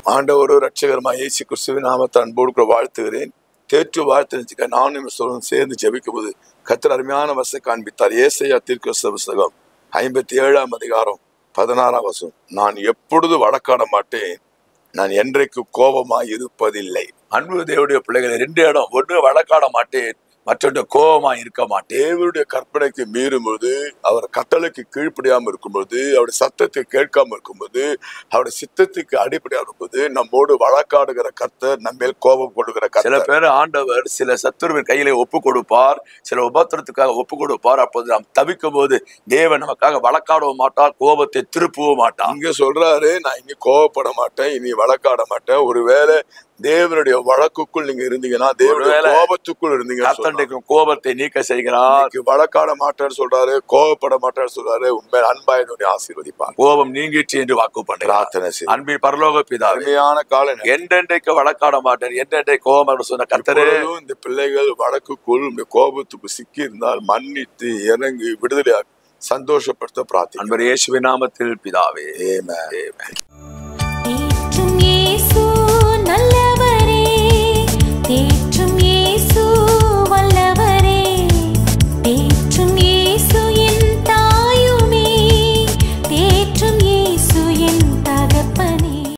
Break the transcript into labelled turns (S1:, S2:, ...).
S1: ஆண்டவர் ரட்சகரமா இயேசு கிறிஸ்துவின் நாமத்தை அன்போடு கூட வாழ்த்துகிறேன் தேற்று வாழ்த்து நானும் சொல்லும் சேர்ந்து ஜெபிக்கும் போது கத்தர் அருமையான வசை காண்பித்தார் ஏசையா தீர்க்கச புஸ்தகம் ஐம்பத்தி ஏழாம் அதிகாரம் பதினாறாம் வசம் நான் எப்பொழுது வழக்காட மாட்டேன் நான் என்றைக்கு கோபமாய் இருப்பதில்லை அன்பு தேவனுடைய பிள்ளைகளை ரெண்டு இடம் ஒன்று வழக்காட மாட்டேன் மற்றொன்று கோபமா இருக்க மாட்டேன் தேவனுடைய கற்பனைக்கு மீறும்போது அவர் கட்டளைக்கு கீழ்ப்படியாம இருக்கும்போது அவருடைய சத்தத்தை கேட்காம இருக்கும்போது அவருடைய சித்தத்துக்கு அடிப்படையாக இருக்கும்போது நம்மோடு வழக்காடுகிற கர்த்தர் நம்மேல் கோபம் கொடுக்கிற
S2: சில
S1: கர்த்தர்
S2: பேர் ஆண்டவர் சில சத்துருவின் கையிலே ஒப்பு கொடுப்பார் சில உபத்திரத்துக்காக ஒப்பு கொடுப்பார் அப்போது நாம் தவிக்கும் போது தேவன் நமக்காக வழக்காடவும் மாட்டார் கோபத்தை திருப்பவும் மாட்டார்
S1: இங்க சொல்றாரு நான் இனி கோவப்பட மாட்டேன் இனி வழக்காட மாட்டேன் ஒருவேளை தேவனுடைய வழக்குக்குள் நீங்க இருந்தீங்கன்னா தேவனுடைய
S2: ஒருவேளை
S1: கோபத்துக்குள் இருந்தீங்கன்னா
S2: கர்த்தண்டைக்கும் கோபத்தை நீக்க செய்கிறார்
S1: இன்னைக்கு வழக்காட மாட்டேன்னு சொல்றாரு கோவப்பட மாட்டேன்னு சொல்றாரு உண்மை அன்பாயனுடைய ஆசீர்வதிப்பார்
S2: கோபம் நீங்கிற்று என்று வாக்கு பண்ணுகிறார்
S1: பிரார்த்தனை செய்யும்
S2: அன்பின் பரலோக பிதாவே
S1: அருமையான கால நேரம்.
S2: என்றென்றைக்கு வழக்காட மாட்டேன் என்றென்றைக்கு கோபம் என்று சொன்ன கர்த்தரே
S1: இப்பொழுதும் இந்த பிள்ளைகள் வழக்குக்குள் இந்த கோபத்துக்கு சிக்கி இருந்தால் மன்னித்து இறங்கி விடுதலையாக சந்தோஷப்படுத்த பிரார்த்தனை
S2: அன்பர் இயேசுவின் நாமத்தில் பிதாவே
S1: Amen.
S2: Amen.